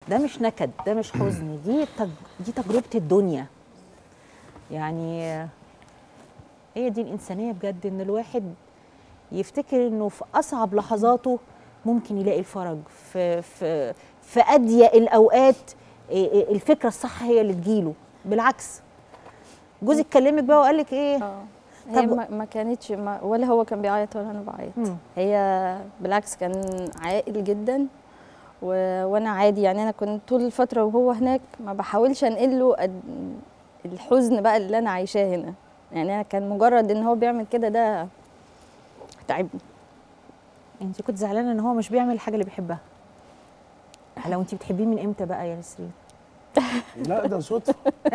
ده مش نكد ده مش حزن دي تج... دي تجربه الدنيا يعني هي دي الانسانيه بجد ان الواحد يفتكر انه في اصعب لحظاته ممكن يلاقي الفرج في في في اضيق الاوقات إيه إيه الفكره الصح هي اللي تجيله بالعكس جوزك كلمك بقى وقال لك ايه اه هي طب- ما ما كانتش ما ولا هو كان بيعيط ولا انا بعيط مم. هي بالعكس كان عاقل جدا و... وانا عادي يعني انا كنت طول الفتره وهو هناك ما بحاولش انقل له قد... الحزن بقى اللي انا عايشاه هنا يعني انا كان مجرد ان هو بيعمل كده ده تعبني انت كنت زعلانه ان هو مش بيعمل الحاجه اللي بيحبها لو انت بتحبيه من امتى بقى يا نسرين لا ده صدفه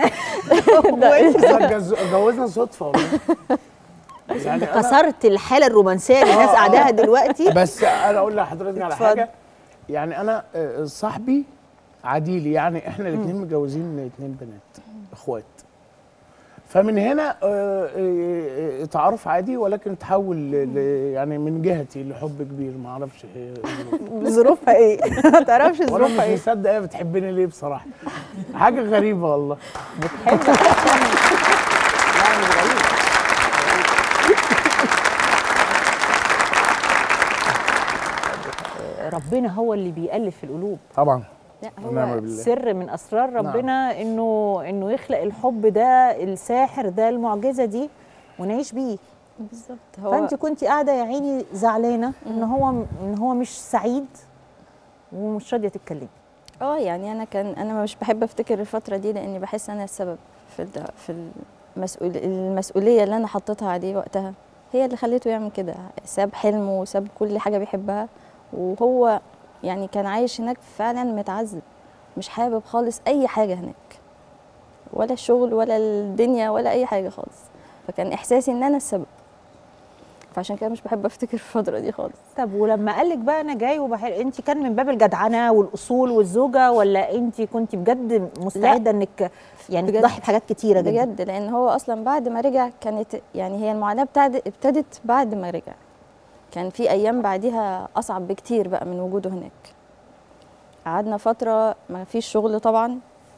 لا، جز- جوزنا صدفه والله يعني أنا- كسرت الحاله الرومانسيه اللي الناس آه، آه. قاعداها دلوقتي بس انا اقول لحضرتك على اتفضل. حاجه يعني انا آه، صاحبي عديلي يعني احنا الاثنين متجوزين اثنين بنات اخوات فمن هنا آه، آه، آه، تعارف عادي ولكن تحول ل- ل- يعني من جهتي لحب كبير ما اعرفش هي ظروفها ايه ما تعرفش وانا ظروفها مش ايه مصدق هي بتحبني ليه بصراحه حاجه غريبه والله بتحب عشان لا مش غريب ربنا هو اللي بيألف القلوب طبعا لا ونعم هو بالله سر من اسرار ربنا انه انه يخلق الحب ده الساحر ده المعجزه دي ونعيش بيه بالظبط هو فانت كنت قاعده يا عيني زعلانه ان هو ان هو مش سعيد ومش راضيه تتكلمي اه يعني انا كان انا مش بحب افتكر الفتره دي لاني بحس انا السبب في ال- في المسؤول المسؤوليه اللي انا حطيتها عليه وقتها هي اللي خليته يعمل كده ساب حلمه وساب كل حاجه بيحبها وهو يعني كان عايش هناك فعلا متعذب مش حابب خالص اي حاجه هناك ولا الشغل ولا الدنيا ولا اي حاجه خالص فكان احساسي ان انا السبب فعشان كده مش بحب افتكر الفتره دي خالص طب ولما قال لك بقى انا جاي وبحل انت كان من باب الجدعنه والاصول والزوجه ولا انت كنت بجد مستعده انك يعني بجد. تضحي بحاجات كتيره جدا بجد لان هو اصلا بعد ما رجع كانت يعني هي المعاناه بتاعت ابتدت بعد ما رجع كان في ايام بعديها اصعب بكتير بقى من وجوده هناك قعدنا فتره ما فيش شغل طبعا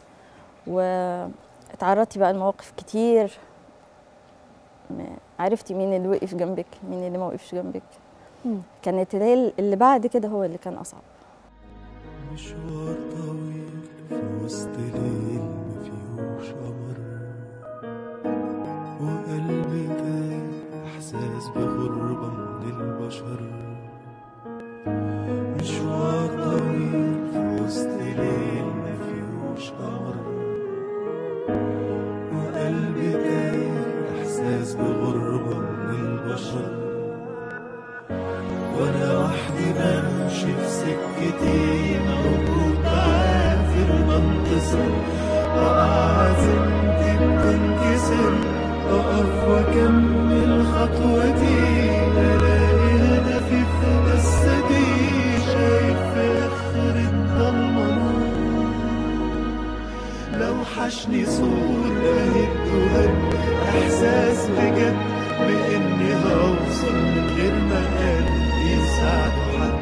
واتعرضتي بقى لمواقف كتير م- عرفتي مين اللي وقف جنبك مين اللي ما وقفش جنبك مم. كانت الليل اللي بعد كده هو اللي كان اصعب مشوار طويل في وسط ليل مفيهوش قمر وقلبي تايه احساس بغربة من البشر مشوار طويل في وسط ليل مفيهوش قمر وقلبي تايه احساس بغربة من البشر وانا وحدي بمشي في سكتي موجود بعافر بنتصر وقع عزيمتي بتنكسر اقف واكمل خطوتي الاقي هدفي في قصتي شايف في اخر الضلمه نور لو حشني صور اهد وهد احساس بجد باني هوصل من غير ما قلبي يساعده حد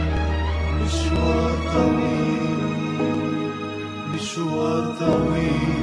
مشوار طويل مشوار طويل